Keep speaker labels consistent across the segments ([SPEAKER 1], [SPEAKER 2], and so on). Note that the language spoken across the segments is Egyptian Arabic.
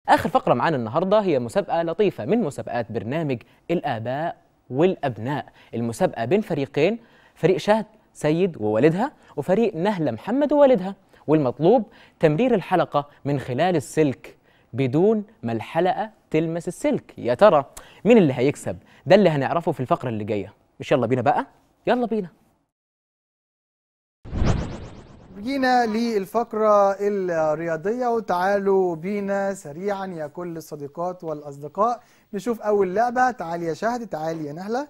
[SPEAKER 1] آخر فقرة معانا النهاردة هي مسابقة لطيفة من مسابقات برنامج الآباء والأبناء المسابقة بين فريقين فريق شهد سيد ووالدها وفريق نهلة محمد ووالدها والمطلوب تمرير الحلقة من خلال السلك بدون ما الحلقة تلمس السلك يا ترى مين اللي هيكسب ده اللي هنعرفه في الفقرة اللي جاية مش يلا بينا بقى يلا بينا
[SPEAKER 2] جينا للفقرة الرياضية وتعالوا بينا سريعا يا كل الصديقات والأصدقاء نشوف أول لعبة تعالي يا شهد تعالي يا نهلة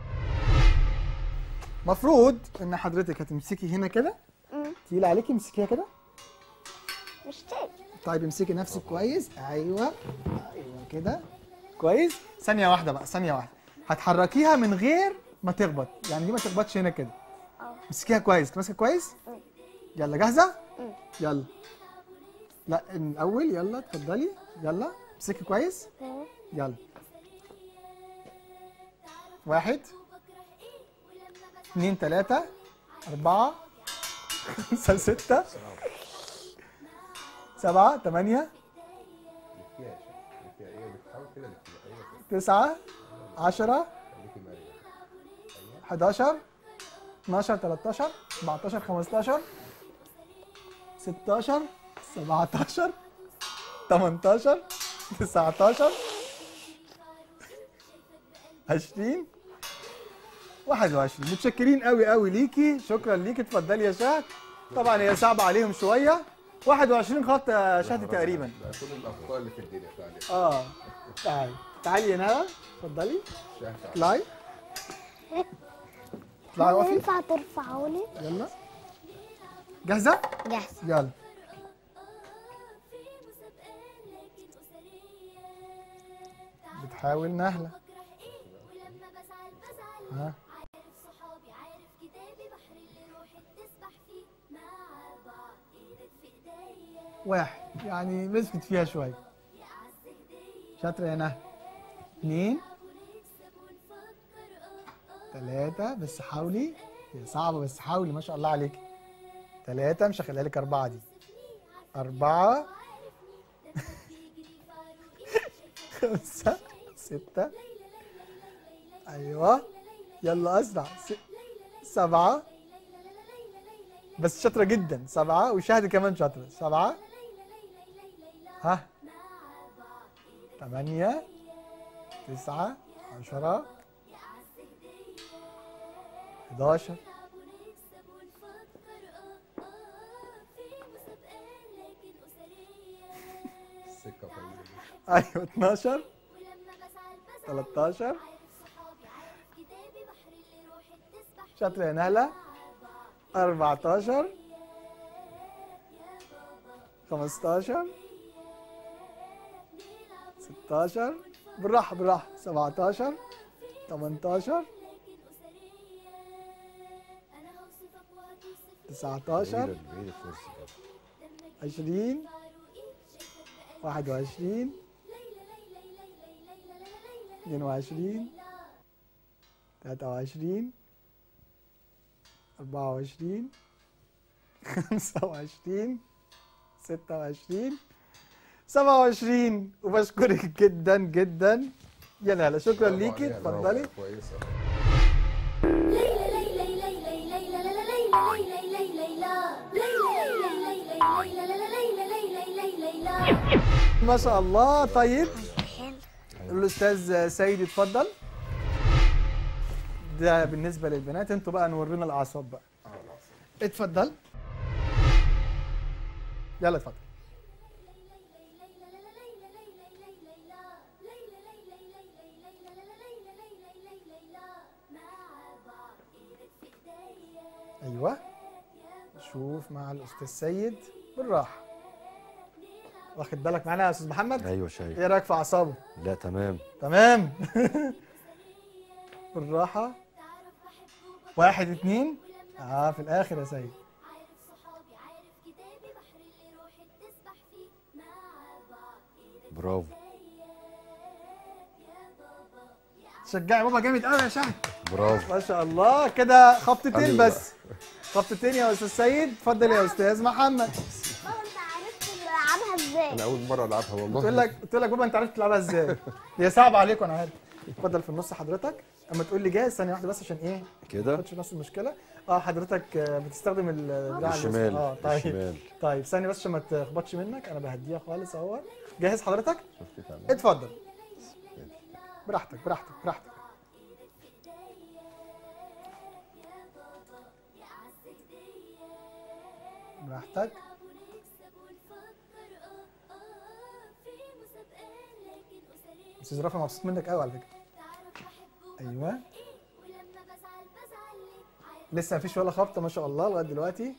[SPEAKER 2] مفروض إن حضرتك هتمسكي هنا كده تقيل عليكي امسكيها كده
[SPEAKER 3] مش تاني
[SPEAKER 2] طيب امسكي نفسك كويس ايوه ايوه كده كويس ثانيه واحده بقى ثانيه واحده هتحركيها من غير ما تخبط يعني دي ما تخبطش هنا كده
[SPEAKER 3] اه
[SPEAKER 2] امسكيها كويس ماسكه كويس يلا جاهزه يلا لا الاول يلا اتفضلي يلا امسكي كويس يلا واحد اثنين ثلاثة أربعة خمسة ستة سبعة ثمانية تسعة عشرة 11 12 13 14 15 16 17 18 19 20 21 متشكرين قوي قوي ليكي شكرا ليكي اتفضلي يا شهد طبعا هي صعبه عليهم شويه 21 خط يا شهد تقريبا
[SPEAKER 4] كل الاخطاء اللي في الدنيا تعالي
[SPEAKER 2] اه تعالي تعالي يا ندى اتفضلي اطلعي اطلعي
[SPEAKER 3] هو
[SPEAKER 2] وقفي
[SPEAKER 3] ينفع ترفعوني؟
[SPEAKER 2] يلا جاهزه
[SPEAKER 3] جاهز
[SPEAKER 2] يلا بتحاول نهله ها واحد يعني مسكت فيها شويه شاطره يا نهله اثنين ثلاثة بس حاولي هي صعبة بس حاولي ما شاء الله عليك ثلاثة مش هخليها لك أربعة دي أربعة خمسة ستة أيوه يلا أسرع س... سبعة بس شاطرة جدا سبعة وشهد كمان شاطرة سبعة ها ثمانية تسعة عشرة 11
[SPEAKER 4] السكه طويله
[SPEAKER 2] ايوه 12 13 شاطرة يا نهلة 14 15 16 بالراحة بالراحة 17 18 19
[SPEAKER 4] بعيده بعيده في وسط كده.
[SPEAKER 2] عشرين واحد وعشرين اثنين وعشرين ثلاثة وعشرين أربعة وعشرين خمسة وعشرين ستة وعشرين سبعة وعشرين وبشكرك جدا جدا يا نهلا شكرا
[SPEAKER 4] برافو
[SPEAKER 2] ليكي
[SPEAKER 4] عليها، برافو،
[SPEAKER 2] اتفضلي
[SPEAKER 4] كويسه
[SPEAKER 2] ما شاء الله طيب الاستاذ سيد اتفضل ده بالنسبه للبنات انتوا بقى نورينا الاعصاب بقى اتفضل يلا اتفضل ايوه شوف مع الاستاذ سيد بالراحه واخد بالك معانا يا استاذ محمد
[SPEAKER 5] ايوه شايف
[SPEAKER 2] ايه رايك في اعصابه
[SPEAKER 5] لا تمام
[SPEAKER 2] تمام بالراحة واحد اتنين اه في الاخر يا سيد
[SPEAKER 5] برافو
[SPEAKER 2] شجعي بابا جامد قوي يا شهد
[SPEAKER 5] برافو
[SPEAKER 2] ما شاء الله كده خبطتين
[SPEAKER 4] حبيبي
[SPEAKER 2] بس خبطتين يا استاذ سيد اتفضل يا استاذ محمد
[SPEAKER 3] بابا انت عرفت نلعبها ازاي؟
[SPEAKER 4] انا اول مره العبها والله
[SPEAKER 2] تقول لك تقول لك بابا انت عرفت تلعبها ازاي هي صعبه عليك وانا عارف اتفضل في النص حضرتك اما تقول لي جاهز ثانيه واحده بس عشان ايه ما
[SPEAKER 4] كده
[SPEAKER 2] تاخدش نفس المشكله اه حضرتك آه، بتستخدم الدراع اليسرى.
[SPEAKER 4] الشمال
[SPEAKER 2] اه طيب
[SPEAKER 4] الشمال
[SPEAKER 2] طيب ثانيه بس عشان ما تخبطش منك انا بهديها خالص اهو جاهز حضرتك
[SPEAKER 4] شفت تعمل
[SPEAKER 2] اتفضل براحتك براحتك براحتك براحتك استاذ رافع مبسوط منك قوي على فكره ايوه لسه مفيش ولا خبطه ما شاء الله لغايه دلوقتي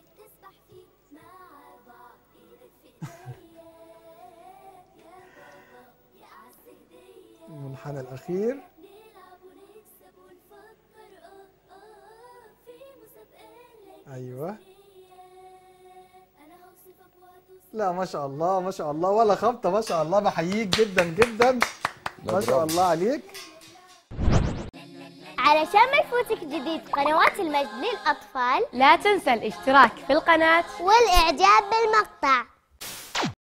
[SPEAKER 2] المنحنى الاخير ايوه لا ما شاء الله ما شاء الله ولا خبطه ما شاء الله بحييك جدا جدا ما شاء
[SPEAKER 4] برافو.
[SPEAKER 2] الله عليك
[SPEAKER 3] علشان ما يفوتك جديد قنوات المجد للأطفال
[SPEAKER 5] لا تنسى الاشتراك في القناة
[SPEAKER 3] والإعجاب بالمقطع